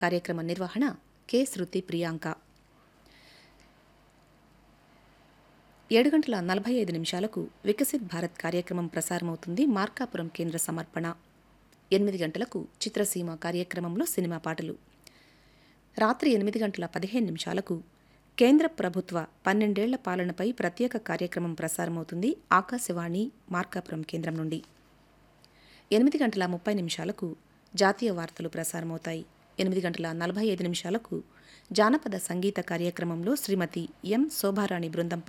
కార్యక్రమ నిర్వహణ కె శృతి ప్రియాంక ఏడు గంటల నలభై ఐదు నిమిషాలకు వికసిత్ భారత్ కార్యక్రమం ప్రసారమవుతుంది మార్కాపురం కేంద్ర సమర్పణ ఎనిమిది గంటలకు చిత్రసీమ కార్యక్రమంలో సినిమా పాటలు రాత్రి ఎనిమిది గంటల పదిహేను నిమిషాలకు కేంద్ర ప్రభుత్వ పన్నెండేళ్ల పాలనపై ప్రత్యేక కార్యక్రమం ప్రసారమవుతుంది ఆకాశవాణి మార్కాపురం కేంద్రం నుండి ఎనిమిది గంటల ముప్పై నిమిషాలకు జాతీయ వార్తలు ప్రసారమవుతాయి ఎనిమిది గంటల నలభై ఐదు నిమిషాలకు జానపద సంగీత కార్యక్రమంలో శ్రీమతి ఎం శోభారాణి బృందం